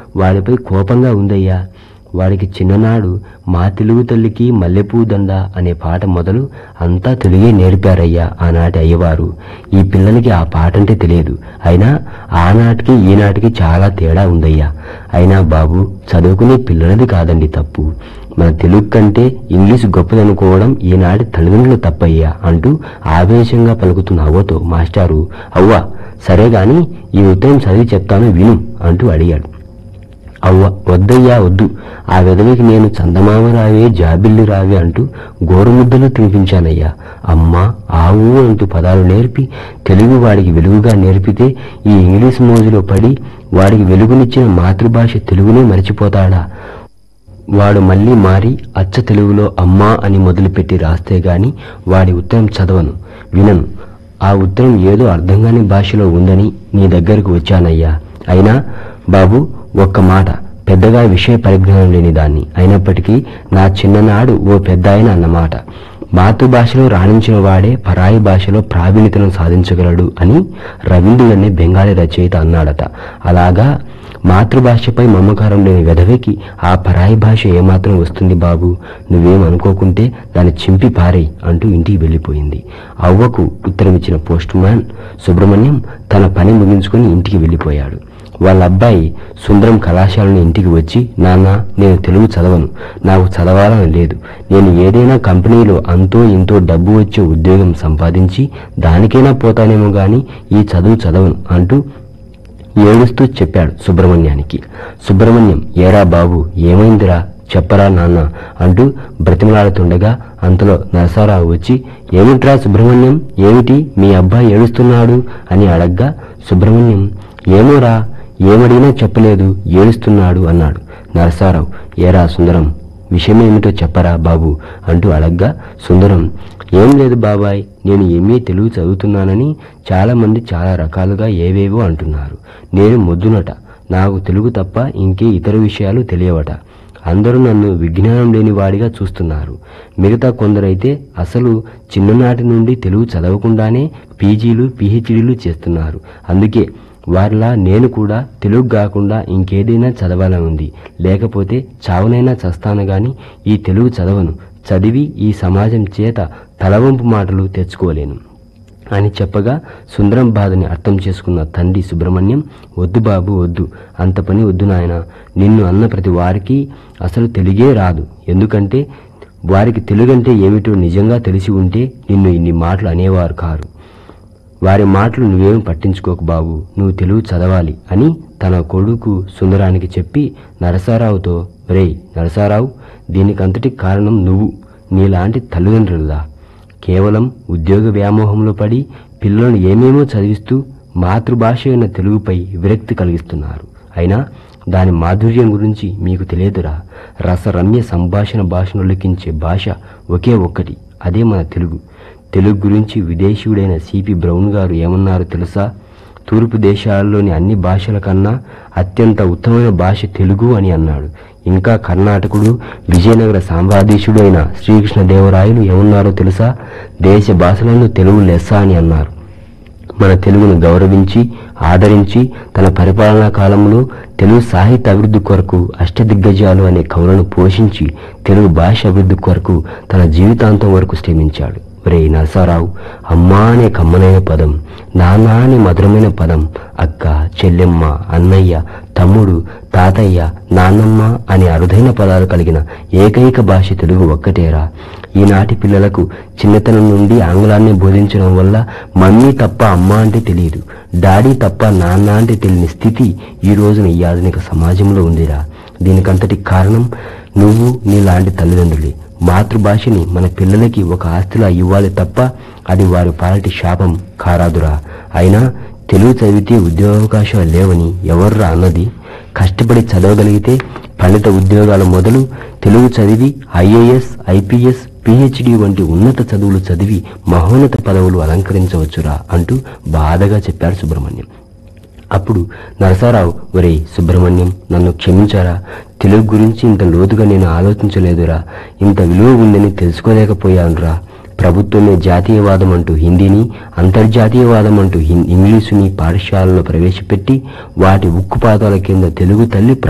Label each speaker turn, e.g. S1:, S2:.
S1: వాడిపై కోపంగా ఉందయ్యా వాడికి చిన్ననాడు మా తెలుగు తల్లికి మల్లెపూ దండ అనే పాట మొదలు అంతా తెలుగే నేర్పారయ్యా ఆనాటి అయ్యవారు ఈ పిల్లలకి ఆ పాట అంటే తెలియదు అయినా ఆనాటికి ఈనాటికి చాలా తేడా ఉందయ్యా అయినా బాబు చదువుకునే పిల్లలది కాదండి తప్పు మన తెలుగు కంటే ఇంగ్లీష్ గొప్పదనుకోవడం ఈనాటి తల్లిదండ్రులు తప్పయ్యా అంటూ ఆవేశంగా పలుకుతున్న అవ్వతో మాస్టారు అవ్వ సరే గాని ఈ ఉత్తరం చదివి చెప్తాను విను అంటూ అడిగాడు అవ్వ వద్దయ్యా వద్దు ఆ విధవికి నేను చందమామ రావే జాబిల్లి రావే అంటూ గోరుముద్దలు తినిపించానయ్యా అమ్మా ఆవు అంటూ పదాలు నేర్పి తెలుగు వాడికి వెలుగుగా నేర్పితే ఈ ఇంగ్లీష్ మోజులో పడి వాడికి వెలుగునిచ్చిన మాతృభాష తెలుగునే మరిచిపోతాడా వాడు మళ్ళీ మారి అచ్చ తెలుగులో అమ్మా అని మొదలుపెట్టి రాస్తే గాని వాడి ఉత్తరం చదవను వినను ఆ ఉత్తరం ఏదో అర్థం కాని భాషలో ఉందని నీ దగ్గరకు వచ్చానయ్యా అయినా బాబు ఒక్క మాట పెద్దగా విషయ పరిజ్ఞానం లేని దాన్ని అయినప్పటికీ నా చిన్ననాడు ఓ పెద్ద ఆయన అన్నమాట మాతృభాషలో రాణించిన వాడే పరాయి భాషలో ప్రావీణ్యతను సాధించగలడు అని రవీంద్రుడు అనే బెంగాలీ రచయిత అన్నాడట అలాగా మాతృభాషపై మమకారం లేని వెధవికి ఆ పరాయి భాష ఏమాత్రం వస్తుంది బాబు నువ్వేం అనుకోకుంటే దాన్ని చింపి పారేయ్ అంటూ ఇంటికి వెళ్ళిపోయింది అవ్వకు ఉత్తరమిచ్చిన పోస్ట్ మ్యాన్ సుబ్రహ్మణ్యం తన పని ముగించుకొని ఇంటికి వెళ్ళిపోయాడు వాళ్ళ అబ్బాయి సుందరం కళాశాలను ఇంటికి వచ్చి నాన్న నేను తెలుగు చదవను నాకు చదవాలని లేదు నేను ఏదైనా కంపెనీలో అంతో ఇంతో డబ్బు వచ్చే ఉద్యోగం సంపాదించి దానికైనా పోతానేమో గాని ఈ చదువు చదవను అంటూ ఏడుస్తూ చెప్పాడు సుబ్రహ్మణ్యానికి సుబ్రహ్మణ్యం ఏరా బాబు ఏమైందిరా చెప్పరా నాన్న అంటూ బ్రతిమలాడుతుండగా అంతలో నరసారావు వచ్చి ఏమిట్రా సుబ్రహ్మణ్యం ఏమిటి మీ అబ్బాయి ఏడుస్తున్నాడు అని అడగ్గా సుబ్రహ్మణ్యం ఏమోరా ఏమడిగినా చెప్పలేదు ఏడుస్తున్నాడు అన్నాడు నరసారావు ఏరా సుందరం విషయమేమిటో చెప్పరా బాబు అంటూ అడగ్గా సుందరం ఏం లేదు బాబాయ్ నేను ఎంఏ తెలుగు చదువుతున్నానని చాలా మంది చాలా రకాలుగా ఏవేవో అంటున్నారు నేను మొద్దునట నాకు తెలుగు తప్ప ఇంకే ఇతర విషయాలు తెలియవట అందరూ నన్ను విజ్ఞానం లేని వాడిగా చూస్తున్నారు మిగతా కొందరైతే అసలు చిన్ననాటి నుండి తెలుగు చదవకుండానే పీజీలు పిహెచ్డీలు చేస్తున్నారు అందుకే వారిలా నేను కూడా తెలుగు కాకుండా ఇంకేదైనా చదవాలని ఉంది లేకపోతే చావునైనా చస్తాను గాని ఈ తెలుగు చదవను చదివి ఈ సమాజం చేత తలవంపు మాటలు తెచ్చుకోలేను అని చెప్పగా సుందరం బాధని అర్థం చేసుకున్న తండ్రి సుబ్రహ్మణ్యం వద్దు బాబు వద్దు అంత పని వద్దు నాయన నిన్ను అన్న ప్రతి వారికి అసలు తెలుగే రాదు ఎందుకంటే వారికి తెలుగంటే ఏమిటో నిజంగా తెలిసి ఉంటే నిన్ను ఇన్ని మాటలు అనేవారు కారు వారి మాటలు నువ్వేం పట్టించుకోకు బాబు నువ్వు తెలుగు చదవాలి అని తన కొడుకు సుందరానికి చెప్పి నరసారావుతో రేయ్ నరసారావు దీనికంతటి కారణం నువ్వు నీలాంటి తల్లిదండ్రులదా కేవలం ఉద్యోగ వ్యామోహంలో పడి పిల్లలను ఏమేమో చదివిస్తూ మాతృభాష అయిన తెలుగుపై విరక్తి కలిగిస్తున్నారు అయినా దాని మాధుర్యం గురించి మీకు తెలియదురా రసరమ్య సంభాషణ భాషను లిఖించే భాష ఒకే ఒక్కటి అదే మన తెలుగు తెలుగు గురించి విదేశీయుడైన సిపి బ్రౌన్ గారు ఏమన్నారో తెలుసా తూర్పు దేశాల్లోని అన్ని భాషల కన్నా అత్యంత ఉత్తమమైన భాష తెలుగు అని అన్నాడు ఇంకా కర్ణాటకుడు విజయనగర సామ్రాధీశుడు అయిన శ్రీకృష్ణదేవరాయలు ఏమన్నారో తెలుసా దేశ భాషలను తెలుగు లెస్స అని అన్నారు మన తెలుగును గౌరవించి ఆదరించి తన పరిపాలనా కాలంలో తెలుగు సాహిత్య అభివృద్ధి కొరకు అష్టదిగ్గజాలు అనే కవులను పోషించి తెలుగు భాష అభివృద్ధి కొరకు తన జీవితాంతం వరకు శ్రమించాడు ఒరే నరసారావు అమ్మా అనే కమ్మనైన పదం నాన్న అనే మధురమైన పదం అక్క చెల్లెమ్మ అన్నయ్య తమ్ముడు తాతయ్య నాన్నమ్మ అనే అరుదైన పదాలు కలిగిన ఏకైక భాష తెలుగు ఒక్కటేరా ఈనాటి పిల్లలకు చిన్నతనం నుండి ఆంగ్లాన్ని బోధించడం వల్ల మమ్మీ తప్ప అమ్మ అంటే తెలియదు డాడీ తప్ప నాన్న అంటే తెలియని స్థితి ఈ రోజున ఈ ఆధునిక సమాజంలో ఉందిరా దీనికంతటి కారణం నువ్వు నీలాంటి తల్లిదండ్రులే మాతృభాషని మన పిల్లలకి ఒక ఆస్తిలా ఇవ్వాలి తప్ప అది వారి పాలటి శాపం కారాదురా అయినా తెలుగు చదివితే ఉద్యోగావకాశాలు లేవని ఎవర్రా అన్నది కష్టపడి చదవగలిగితే పండిత ఉద్యోగాల మొదలు తెలుగు చదివి ఐఏఎస్ ఐపీఎస్ పిహెచ్డి వంటి ఉన్నత చదువులు చదివి మహోన్నత పదవులు అలంకరించవచ్చురా అంటూ బాధగా చెప్పాడు సుబ్రహ్మణ్యం అప్పుడు నరసారావు ఒరేయ్ సుబ్రహ్మణ్యం నన్ను క్షమించారా తెలుగు గురించి ఇంత లోతుగా నేను ఆలోచించలేదురా ఇంత విలువ ఉందని తెలుసుకోలేకపోయానురా ప్రభుత్వమే జాతీయవాదం అంటూ హిందీని అంతర్జాతీయవాదం అంటూ హిం- ఇంగ్లీషుని పాఠశాలలో ప్రవేశపెట్టి వాటి ఉక్కుపాతాల కింద తెలుగు తల్లి